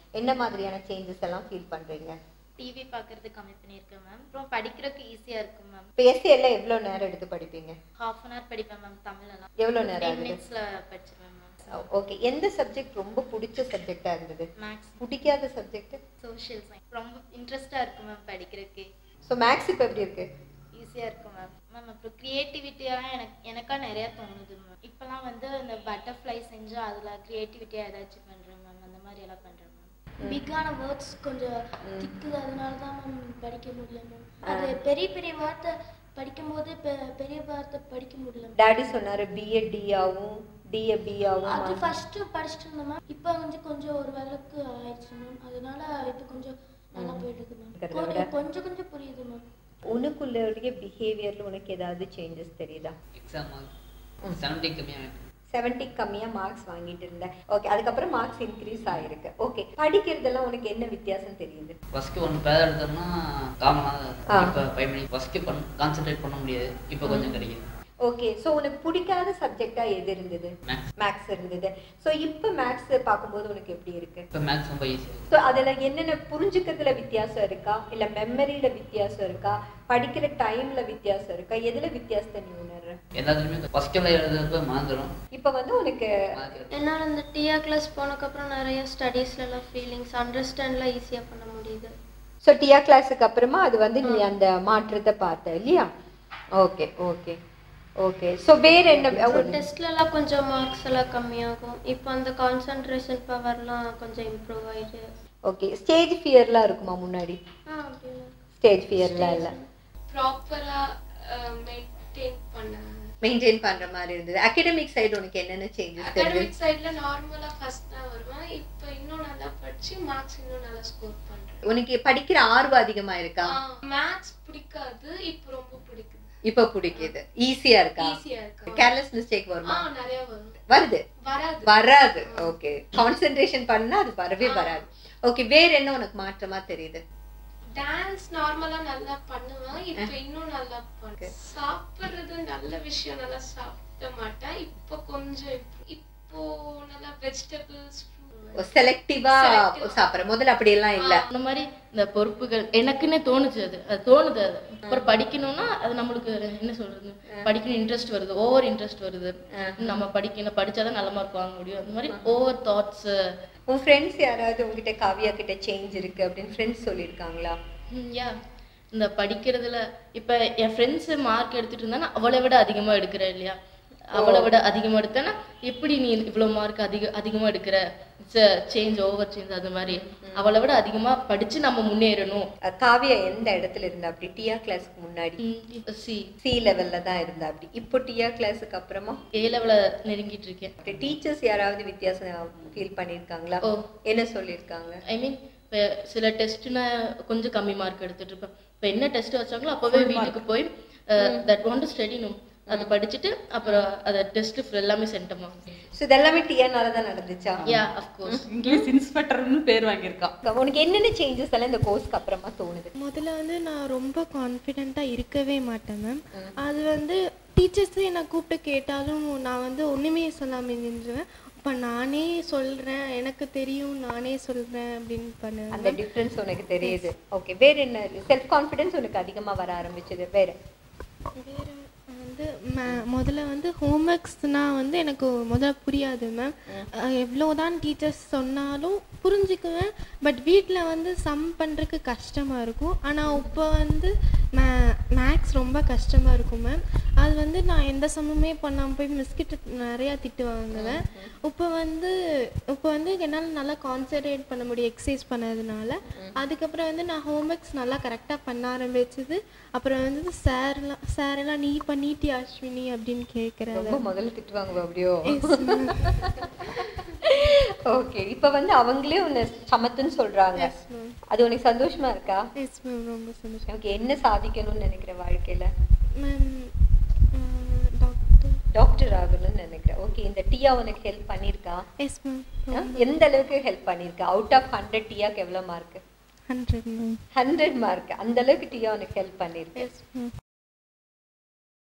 என்ன மாதிரியான சேஞ்சஸ் எல்லாம் ஃபீல் பண்றீங்க டிவி பார்க்கறது கம்மி பண்ணியிருக்கேன் மேம் அப்புறம் படிக்கிறதுக்கு ஈஸியாக இருக்கும் மேம் இப்போ எஸ்சிஎல்ல எவ்வளோ நேரம் எடுத்து படிப்பீங்க ஹாஃப் அன் ஹவர் படிப்பேன் மேம் தமிழெல்லாம் எவ்வளோ நேரம் டென் ஆகுது மினிட்ஸில் படிச்சிருவேன் மேம் ஓகே எந்த சப்ஜெக்ட் ரொம்ப பிடிச்ச சப்ஜெக்டா இருந்தது மேக்ஸ் பிடிக்காத சப்ஜெக்ட் சோஷியல் சயின்ஸ் ரொம்ப இன்ட்ரெஸ்டாக இருக்கும் மேம் படிக்கிறதுக்கு ஸோ மேக்ஸ் இப்போ எப்படி இருக்கு ஈஸியாக இருக்கும் மேம் மேம் அப்புறம் க்ரியேட்டிவிட்டியெல்லாம் எனக்கு எனக்கா நிறையா தோணுது மேம் இப்போலாம் வந்து இந்த பட்டர்ஃப்ளை செஞ்சு அதில் க்ரியேட்டிவிட்டியாக ஏதாச்சும் பண்ணுறேன் மேம் அந்த மாதிரி எல்லாம் பண்ணுறேன் மேம் பிக்கான வேர்ட்ஸ் கொஞ்சம் திக்குது அதனால தான் மேம் படிக்க முடியல மேம் அது பெரிய பெரிய வார்த்தை படிக்கும்போது பெ- பெரிய வார்த்தை படிக்க முடியல ma'am. டாடி சொன்னாரு பிஏ டிஆவும் டிஏ பிஆவும் அது ஃபர்ஸ்ட் படிச்சுட்டு இருந்தேன் மேம் இப்போ வந்து கொஞ்சம் ஒரு வேலைக்கு ஆயிடுச்சு மேம் அதனால இப்போ கொஞ்சம் நல்லா போயிட்டு இருக்கு இருக்கிறத மேம் விட- கொஞ்சம் கொஞ்சம் புரியுது மேம் உனக்குள்ளடைய பிஹேவியர்ல உனக்கு ஏதாவது சேஞ்சஸ் தெரியுதா எக்ஸாம் மார்க் செவன்ட்டி கம்மியாக இருக்கு செவன்ட்டி கம்மியா மார்க்ஸ் வாங்கிட்டு இருந்தேன் ஓகே அதுக்கப்புறம் மார்க்ஸ் இன்க்ரீஸ் ஆயிருக்கு ஓகே படிக்கிறதெல்லாம் உனக்கு என்ன வித்தியாசம் தெரியுது ஃபஸ்ட்டு ஒன்று பேர் எடுத்தோம்னா காமனாக ஆ. இப்போ ஃபைவ் மணி ஃபஸ்ட்டு பண்ண கான்சென்ட்ரேட் பண்ண முடியாது இப்போ கொஞ்சம் கிடைக்குது ஓகே ஸோ உனக்கு பிடிக்காத சப்ஜெக்டா எது இருந்தது மேக்ஸ் மேக்ஸ் இருந்தது ஸோ இப்போ மேக்ஸ் பார்க்கும்போது உனக்கு எப்படி இருக்கு இப்போ மேக்ஸ் ரொம்ப ஈஸியாக ஸோ அதில் என்னென்ன புரிஞ்சுக்கிறதுல வித்தியாசம் இருக்கா இல்லை மெமரியில் வித்தியாசம் இருக்கா படிக்கிற டைமில் வித்தியாசம் இருக்கா எதில் வித்தியாசத்தை நீ உணர்ற எல்லாத்துலேயுமே ஃபஸ்ட்டில் எழுதுறப்ப மறந்துடும் இப்போ வந்து உனக்கு மார்க் என்னால் இந்த டிஆர் கிளாஸ் போனதுக்கப்புறம் நிறைய ஸ்டடீஸ்லலாம் ஃபீலிங்ஸ் அண்டர்ஸ்டாண்ட்லாம் ஈஸியாக பண்ண முடியுது ஸோ டிஆ கிளாஸுக்கு அப்புறமா அது வந்து நீ அந்த மாற்றத்தை பார்த்த இல்லையா ஓகே ஓகே ஓகே ஸோ வேற என்ன டெஸ்ட்லலாம் கொஞ்சம் மார்க்ஸ் எல்லாம் கம்மியாகும் இப்போ அந்த கான்சன்ட்ரேஷன் பவர்லாம் கொஞ்சம் இம்ப்ரூவ் ஆயிடுது ஓகே ஸ்டேஜ் ஃபியர்லாம் இருக்குமா முன்னாடி ஆ அப்படியா ஸ்டேஜ் ஃபியர்லாம் இல்லை ப்ராப்பராக மெயின்டைன் பண்ண மெயின்டைன் பண்ற மாதிரி இருந்தது அகடமிக் சைடு உனக்கு என்னென்ன சேஞ்சஸ் தெரியுது அகாடமிக் சைடில் நார்மலாக ஃபர்ஸ்ட் தான் வருவேன் இப்போ இன்னும் நல்லா படிச்சு மார்க்ஸ் இன்னும் நல்லா ஸ்கோர் பண்ணுறேன் உனக்கு படிக்கிற ஆர்வம் அதிகமா இருக்கா மேத்ஸ் பிடிக்காது இப்போ ரொம்ப பிடிக்குது இப்போ பிடிக்குது ஈஸியா இருக்கா ஈஸியாக இருக்கு கேர்லெஸ் மிஸ்டேக் ஆ வருமா நிறைய வரும் வருது வராது வராது ஓகே கான்சென்ட்ரேஷன் பண்ணா அது வரவே வராது ஓகே வேற என்ன உனக்கு மாற்றமா தெரியுது டான்ஸ் நார்மலா நல்லா பண்ணுவேன் இப்போ இன்னும் நல்லா பண்ணுவேன் சாப்பிடுறது நல்ல விஷயம் நல்லா சாப்பிட மாட்டேன் இப்போ கொஞ்சம் improve. இப்போ நல்லா வெஜிடபிள்ஸ் செலக்டிவா சாப்பிடுற முதல்ல அப்படி எல்லாம் இல்ல அந்த மாதிரி இந்த பொறுப்புகள் எனக்குன்னே தோணுச்சு அது அது தோணுது அது அப்புறம் படிக்கணும்னா அது நம்மளுக்கு என்ன சொல்றது படிக்கணும் இன்ட்ரெஸ்ட் வருது ஓவர் இன்ட்ரெஸ்ட் வருது நம்ம படிக்கணும் படிச்சாதான் நல்ல மார்க் வாங்க முடியும் அந்த மாதிரி ஓவர் தாட்ஸ் உன் ஃப்ரெண்ட்ஸ் யாராவது உங்ககிட்ட காவியா கிட்ட சேஞ்ச் இருக்கு அப்படின்னு ஃப்ரெண்ட்ஸ் சொல்லியிருக்காங்களா யா இந்த படிக்கிறதுல இப்ப என் ஃப்ரெண்ட்ஸ் மார்க் எடுத்துட்டு இருந்தா நான் அவளை விட அதிகமா எடுக்கிறேன் இல்லையா அவளை விட அதிகமா எடுத்தேன்னா எப்படி நீ இவ்வளவு மார்க் அதிக அதிகமா எடுக்கிற சேஞ்ச் ஓவர் சேஞ்ச் அது மாதிரி அவளை விட அதிகமா படிச்சு நம்ம முன்னேறணும் அஹ் காவியா எந்த இடத்துல இருந்தா அப்படி டிஆ கிளாஸ்க்கு முன்னாடி சி சி லெவல்ல தான் இருந்தா அப்படி இப்போ டிஆ கிளாஸுக்கு அப்புறமா ஏ லெவல நெருங்கிட்டு இருக்கேன் டீச்சர்ஸ் யாராவது வித்தியாசம் ஃபீல் பண்ணியிருக்காங்களா ஓ. என்ன சொல்லியிருக்காங்க ஐ மீன் இப்போ சில டெஸ்ட்னா கொஞ்சம் கம்மி மார்க் எடுத்துட்டு இருப்பேன் இப்போ என்ன டெஸ்ட் வச்சாங்களோ அப்போவே வீட்டுக்கு போய் தட் வாண்ட் டு ஸ்டடினும் அதை படிச்சுட்டு அப்புறம் அதை டெஸ்ட் எல்லாமே சென்டமா ஸோ இதெல்லாமே டிஆர்னால தான் நடந்துச்சா யா அஃப்கோர்ஸ் இங்கிலீஷ் இன்ஸ்பெக்டர்னு பேர் வாங்கியிருக்கான் உனக்கு என்னென்ன சேஞ்சஸ் எல்லாம் இந்த கோர்ஸ்க்கு அப்புறமா தோணுது முதல்ல வந்து நான் ரொம்ப கான்ஃபிடெண்ட்டாக இருக்கவே மாட்டேன் மேம் அது வந்து டீச்சர்ஸே என்னை கூப்பிட்டு கேட்டாலும் நான் வந்து ஒன்றுமே சொல்லாமல் நின்றுவேன் இப்போ நானே சொல்கிறேன் எனக்கு தெரியும் நானே சொல்கிறேன் அப்படின்னு அந்த பண்ணுவேன் டிஃப்ரென்ஸ் உனக்கு தெரியுது ஓகே வேற என்ன செல்ஃப் கான்ஃபிடன்ஸ் உனக்கு அதிகமா வர ஆரம்பிச்சது வேற வேறு வந்து ம- முதல்ல வந்து ஹோம்ஒர்க்ஸ்னால் வந்து எனக்கு முதல்ல புரியாது மேம் எவ்வளோ தான் டீச்சர்ஸ் சொன்னாலும் புரிஞ்சுக்குவேன் பட் வீட்டில் வந்து சம் பண்ணுறதுக்கு கஷ்டமாக இருக்கும் ஆனால் இப்போ வந்து மே மேக்ஸ் ரொம்ப கஷ்டமாக இருக்கும் மேம் அது வந்து நான் எந்த சம்முமே பண்ணாமல் போய் மிஸ்கிட்ட நிறையா திட்டு வாங்குவேன் இப்போ வந்து இப்போ வந்து என்னால் நல்லா கான்சென்ட்ரேட் பண்ண முடியும் எக்ஸசைஸ் பண்ணதுனால அதுக்கப்புறம் வந்து நான் ஹோம்ஒர்க்ஸ் நல்லா கரெக்டாக பண்ண ஆரம்பிச்சது அப்புறம் வந்து சார்லாம் சார் எல்லாம் நீ பண்ணிட்டியா அஸ்வினி அப்படின்னு கேட்குறேன் ரொம்ப முதல்ல திட்டுவாங்க அப்படியோ ஓகே இப்போ வந்து அவங்களே உன்னை சமத்துன்னு சொல்றாங்க அது உனக்கு சந்தோஷமா இருக்கா எஸ் மேம் ரொம்ப சந்தோஷம் ஓகே என்ன சாதிக்கணும்னு நினைக்கிற வாழ்க்கையில மேம் டாக்டர் டாக்டர் ஆகணும்னு நினைக்கிறேன் ஓகே இந்த டீயா உனக்கு ஹெல்ப் பண்ணியிருக்கா எஸ் மேம் ஆ? எந்த அளவுக்கு ஹெல்ப் பண்ணியிருக்கா அவுட் ஆஃப் ஹண்ட்ரட் டீயாக்கு எவ்வளோ mark hundred ma'am hundred mark அந்த அளவுக்கு டீயா உனக்கு ஹெல்ப் பண்ணியிருக்கு எஸ் மேம்